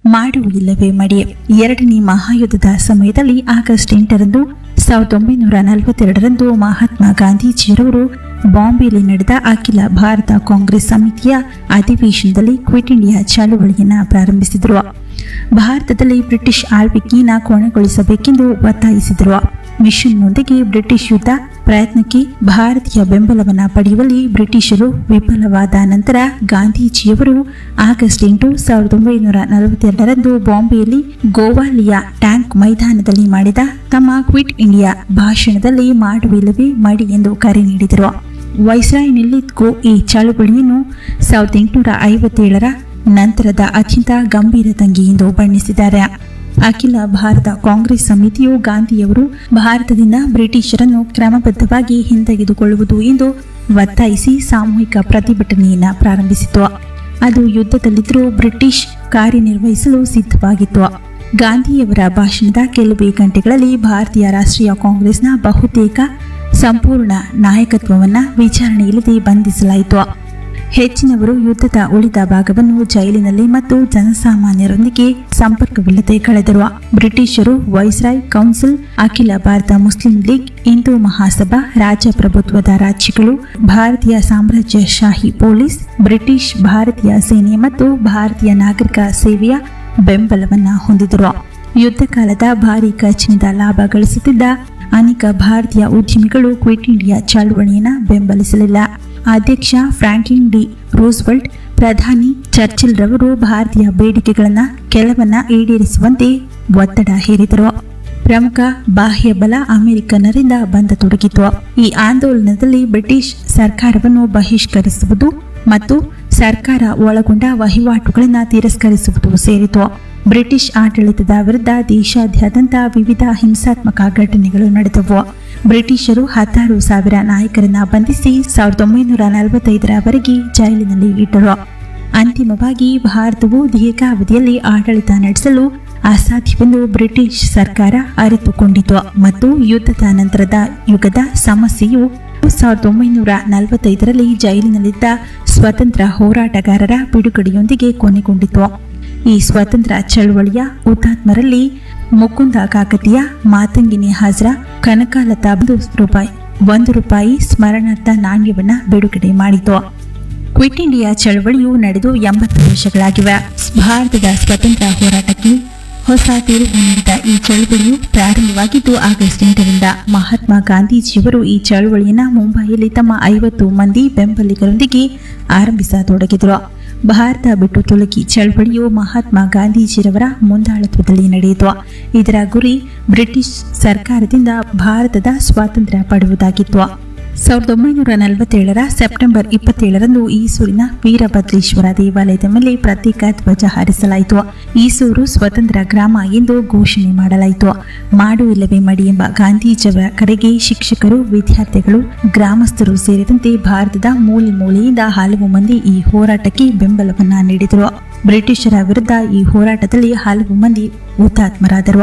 ಮಾಡು ಇಲ್ಲವೇ ಮಡಿ ಎರಡನೇ ಮಹಾಯುದ್ಧದ ಸಮಯದಲ್ಲಿ ಆಗಸ್ಟ್ ಎಂಟರಂದು ಸಾವಿರದ ಒಂಬೈನೂರ ನಲವತ್ತೆರಡರಂದು ಮಹಾತ್ಮ ಗಾಂಧೀಜಿಯರವರು ಬಾಂಬೆಯಲ್ಲಿ ನಡೆದ ಅಖಿಲ ಭಾರತ ಕಾಂಗ್ರೆಸ್ ಸಮಿತಿಯ ಅಧಿವೇಶನದಲ್ಲಿ ಕ್ವಿಟ್ ಇಂಡಿಯಾ ಚಳವಳಿಯನ್ನು ಪ್ರಾರಂಭಿಸಿದರು ಭಾರತದಲ್ಲಿ ಬ್ರಿಟಿಷ್ ಆಳ್ವಿಕೆಯನ್ನು ಕೊನೆಗೊಳಿಸಬೇಕೆಂದು ಒತ್ತಾಯಿಸಿದರು ಮಿಷನ್ನೊಂದಿಗೆ ಬ್ರಿಟಿಷ್ ಯುದ್ಧ ಪ್ರಯತ್ನಕ್ಕೆ ಭಾರತೀಯ ಬೆಂಬಲವನ್ನು ಪಡೆಯುವಲ್ಲಿ ಬ್ರಿಟಿಷರು ವಿಫಲವಾದ ನಂತರ ಗಾಂಧೀಜಿಯವರು ಆಗಸ್ಟ್ ಎಂಟು ಸಾವಿರದ ಒಂಬೈನೂರ ನಲವತ್ತೆರಡರಂದು ಬಾಂಬೆಯಲ್ಲಿ ಗೋವಾಲಿಯ ಟ್ಯಾಂಕ್ ಮೈದಾನದಲ್ಲಿ ಮಾಡಿದ ತಮ್ಮ ಕ್ವಿಟ್ ಇಂಡಿಯಾ ಭಾಷಣದಲ್ಲಿ ಮಾಡುವಿಲ್ಲವೇ ಮಾಡಿ ಎಂದು ಕರೆ ನೀಡಿದರು ವೈಸ್ರಾಯ್ ನಿಲ್ಲಿದ್ಗೂ ಈ ಚಳುವಳಿಯನ್ನು ಸಾವಿರದ ಎಂಟುನೂರ ಐವತ್ತೇಳರ ನಂತರದ ಅತ್ಯಂತ ಗಂಭೀರ ತಂಗಿ ಎಂದು ಬಣ್ಣಿಸಿದ್ದಾರೆ ಅಖಿಲ ಭಾರತ ಕಾಂಗ್ರೆಸ್ ಸಮಿತಿಯು ಗಾಂಧಿಯವರು ಭಾರತದಿಂದ ಬ್ರಿಟಿಷರನ್ನು ಕ್ರಮಬದ್ಧವಾಗಿ ಹಿಂತೆಗೆದುಕೊಳ್ಳುವುದು ಎಂದು ಒತ್ತಾಯಿಸಿ ಸಾಮೂಹಿಕ ಪ್ರತಿಭಟನೆಯನ್ನು ಪ್ರಾರಂಭಿಸಿತು ಅದು ಯುದ್ಧದಲ್ಲಿದ್ದರೂ ಬ್ರಿಟಿಷ್ ಕಾರ್ಯನಿರ್ವಹಿಸಲು ಸಿದ್ಧವಾಗಿತ್ತು ಗಾಂಧಿಯವರ ಭಾಷಣದ ಕೆಲವೇ ಗಂಟೆಗಳಲ್ಲಿ ಭಾರತೀಯ ರಾಷ್ಟ್ರೀಯ ಕಾಂಗ್ರೆಸ್ನ ಬಹುತೇಕ ಸಂಪೂರ್ಣ ನಾಯಕತ್ವವನ್ನು ವಿಚಾರಣೆಯಿಲ್ಲದೆ ಬಂಧಿಸಲಾಯಿತು ಹೆಚ್ಚಿನವರು ಯುದ್ಧದ ಉಳಿದ ಭಾಗವನ್ನು ಜೈಲಿನಲ್ಲಿ ಮತ್ತು ಜನಸಾಮಾನ್ಯರೊಂದಿಗೆ ಸಂಪರ್ಕವಿಲ್ಲದೆ ಕಳೆದರು ಬ್ರಿಟಿಷರು ವೈಸ್ರಾಯ್ ಕೌನ್ಸಿಲ್ ಅಖಿಲ ಭಾರತ ಮುಸ್ಲಿಂ ಲೀಗ್ ಹಿಂದೂ ಮಹಾಸಭಾ ರಾಜಪ್ರಭುತ್ವದ ರಾಜ್ಯಗಳು ಭಾರತೀಯ ಸಾಮ್ರಾಜ್ಯಶಾಹಿ ಪೊಲೀಸ್ ಬ್ರಿಟಿಷ್ ಭಾರತೀಯ ಸೇನೆ ಮತ್ತು ಭಾರತೀಯ ನಾಗರಿಕ ಸೇವೆಯ ಬೆಂಬಲವನ್ನ ಹೊಂದಿದರು ಯುದ್ಧ ಕಾಲದ ಭಾರಿ ಖರ್ಚಿನಿಂದ ಲಾಭ ಗಳಿಸುತ್ತಿದ್ದ ಅನೇಕ ಭಾರತೀಯ ಉದ್ಯಮಿಗಳು ಕ್ವಿಟ್ ಇಂಡಿಯಾ ಚಳವಳಿಯನ್ನು ಬೆಂಬಲಿಸಲಿಲ್ಲ ಅಧ್ಯಕ್ಷ ಫ್ರಾಂಕ್ಲಿನ್ ಡಿ ರೂಸ್ವೆಲ್ಟ್ ಪ್ರಧಾನಿ ಚರ್ಚಿಲ್ ರವರು ಭಾರತೀಯ ಬೇಡಿಕೆಗಳನ್ನು ಕೆಲವನ್ನ ಈಡೇರಿಸುವಂತೆ ಒತ್ತಡ ಹೇರಿದರು ಪ್ರಮುಖ ಬಾಹ್ಯ ಬಲ ಅಮೆರಿಕನರಿಂದ ಬಂದತೊಡಗಿತು ಈ ಆಂದೋಲನದಲ್ಲಿ ಬ್ರಿಟಿಷ್ ಸರ್ಕಾರವನ್ನು ಬಹಿಷ್ಕರಿಸುವುದು ಮತ್ತು ಸರ್ಕಾರ ಒಳಗೊಂಡ ವಹಿವಾಟುಗಳನ್ನು ತಿರಸ್ಕರಿಸುವುದು ಸೇರಿತು ಬ್ರಿಟಿಷ್ ಆಡಳಿತದ ವಿರುದ್ಧ ದೇಶಾದ್ಯಂತ ವಿವಿಧ ಹಿಂಸಾತ್ಮಕ ಘಟನೆಗಳು ನಡೆದವು ಬ್ರಿಟಿಷರು ಹತ್ತಾರು ಸಾವಿರ ನಾಯಕರನ್ನ ಬಂಧಿಸಿ ಸಾವಿರದ ಒಂಬೈನೂರ ನಲವತ್ತೈದರವರೆಗೆ ಜೈಲಿನಲ್ಲಿ ಇಟ್ಟರು ಅಂತಿಮವಾಗಿ ಭಾರತವು ದೀರ್ಘಾವಧಿಯಲ್ಲಿ ಆಡಳಿತ ನಡೆಸಲು ಅಸಾಧ್ಯವೆಂದು ಬ್ರಿಟಿಷ್ ಸರ್ಕಾರ ಅರಿತುಕೊಂಡಿತು ಮತ್ತು ಯುದ್ಧದ ನಂತರದ ಯುಗದ ಸಮಸ್ಯೆಯು ಸಾವಿರದ ಒಂಬೈನೂರ ನಲವತ್ತೈದರಲ್ಲಿ ಜೈಲಿನಲ್ಲಿದ್ದ ಸ್ವತಂತ್ರ ಹೋರಾಟಗಾರರ ಬಿಡುಗಡೆಯೊಂದಿಗೆ ಕೊನೆಗೊಂಡಿತು ಈ ಸ್ವತಂತ್ರ ಚಳವಳಿಯ ಹುತಾತ್ಮರಲ್ಲಿ ಮುಕುಂದ ಕಾಕತಿಯ ಮಾತಂಗಿನಿ ಹಾಜ್ರಾ ಕನಕಾಲತಾ ಒಂದು ರೂಪಾಯಿ ಒಂದು ರೂಪಾಯಿ ಸ್ಮರಣಾರ್ಥ ನಾಣ್ಯವನ್ನ ಬಿಡುಗಡೆ ಮಾಡಿತು ಕ್ವಿಟ್ ಇಂಡಿಯಾ ಚಳವಳಿಯು ನಡೆದು ಎಂಬತ್ತು ವರ್ಷಗಳಾಗಿವೆ ಭಾರತದ ಸ್ವತಂತ್ರ ಹೋರಾಟಕ್ಕೆ ಹೊಸ ತಿರುವು ನೀಡಿದ ಈ ಚಳವಳಿಯು ಪ್ರಾರಂಭವಾಗಿದ್ದು ಆಗಸ್ಟ್ ಎಂಟರಿಂದ ಮಹಾತ್ಮ ಗಾಂಧೀಜಿಯವರು ಈ ಚಳವಳಿಯನ್ನು ಮುಂಬೈಯಲ್ಲಿ ತಮ್ಮ ಐವತ್ತು ಮಂದಿ ಬೆಂಬಲಿಗರೊಂದಿಗೆ ಆರಂಭಿಸತೊಡಗಿದರು ಭಾರತ ಬಿಟ್ಟು ತೊಲಗಿ ಚಳವಳಿಯು ಮಹಾತ್ಮ ಗಾಂಧೀಜಿರವರ ಮುಂದಾಳತ್ವದಲ್ಲಿ ನಡೆಯಿತು ಇದರ ಗುರಿ ಬ್ರಿಟಿಷ್ ಸರ್ಕಾರದಿಂದ ಭಾರತದ ಸ್ವಾತಂತ್ರ್ಯ ಪಡೆಯುವುದಾಗಿತ್ತು ಸಾವಿರದ ಒಂಬೈನೂರ ನಲವತ್ತೇಳರ ಸೆಪ್ಟೆಂಬರ್ ಇಪ್ಪತ್ತೇಳರಂದು ಈಸೂರಿನ ವೀರಭದ್ರೇಶ್ವರ ದೇವಾಲಯದ ಮೇಲೆ ಪ್ರತ್ಯೇಕ ಧ್ವಜ ಹಾರಿಸಲಾಯಿತು ಈಸೂರು ಸ್ವತಂತ್ರ ಗ್ರಾಮ ಎಂದು ಘೋಷಣೆ ಮಾಡಲಾಯಿತು ಮಾಡು ಇಲ್ಲವೇ ಮಡಿ ಎಂಬ ಗಾಂಧೀಜಿಯವರ ಕಡೆಗೆ ಶಿಕ್ಷಕರು ವಿದ್ಯಾರ್ಥಿಗಳು ಗ್ರಾಮಸ್ಥರು ಸೇರಿದಂತೆ ಭಾರತದ ಮೂಲೆ ಮೂಲೆಯಿಂದ ಹಲವು ಮಂದಿ ಈ ಹೋರಾಟಕ್ಕೆ ಬೆಂಬಲವನ್ನ ನೀಡಿದರು ಬ್ರಿಟಿಷರ ವಿರುದ್ಧ ಈ ಹೋರಾಟದಲ್ಲಿ ಹಲವು ಮಂದಿ ಹುತಾತ್ಮರಾದರು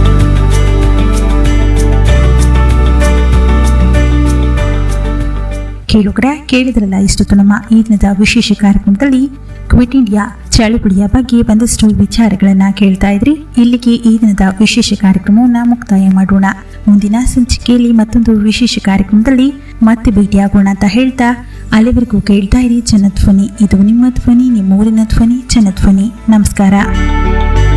ಕೇಳುಗರ ಕೇಳಿದ್ರಲ್ಲ ಇಷ್ಟು ನಮ್ಮ ಈ ದಿನದ ವಿಶೇಷ ಕಾರ್ಯಕ್ರಮದಲ್ಲಿ ಕ್ವಿಟ್ ಇಂಡಿಯಾ ಚಳುವಳಿಯ ಬಗ್ಗೆ ಒಂದಷ್ಟು ವಿಚಾರಗಳನ್ನ ಕೇಳ್ತಾ ಇದ್ರಿ ಇಲ್ಲಿಗೆ ಈ ದಿನದ ವಿಶೇಷ ಕಾರ್ಯಕ್ರಮವನ್ನ ಮುಕ್ತಾಯ ಮಾಡೋಣ ಮುಂದಿನ ಸಂಚಿಕೆಯಲ್ಲಿ ಮತ್ತೊಂದು ವಿಶೇಷ ಕಾರ್ಯಕ್ರಮದಲ್ಲಿ ಮತ್ತೆ ಭೇಟಿಯಾಗೋಣ ಅಂತ ಹೇಳ್ತಾ ಅಲ್ಲಿವರೆಗೂ ಕೇಳ್ತಾ ಇರಿ ಜನಧ್ವನಿ ಇದು ನಿಮ್ಮ ಧ್ವನಿ ನಿಮ್ಮ ಊರಿನ ಧ್ವನಿ ಜನಧ್ವನಿ ನಮಸ್ಕಾರ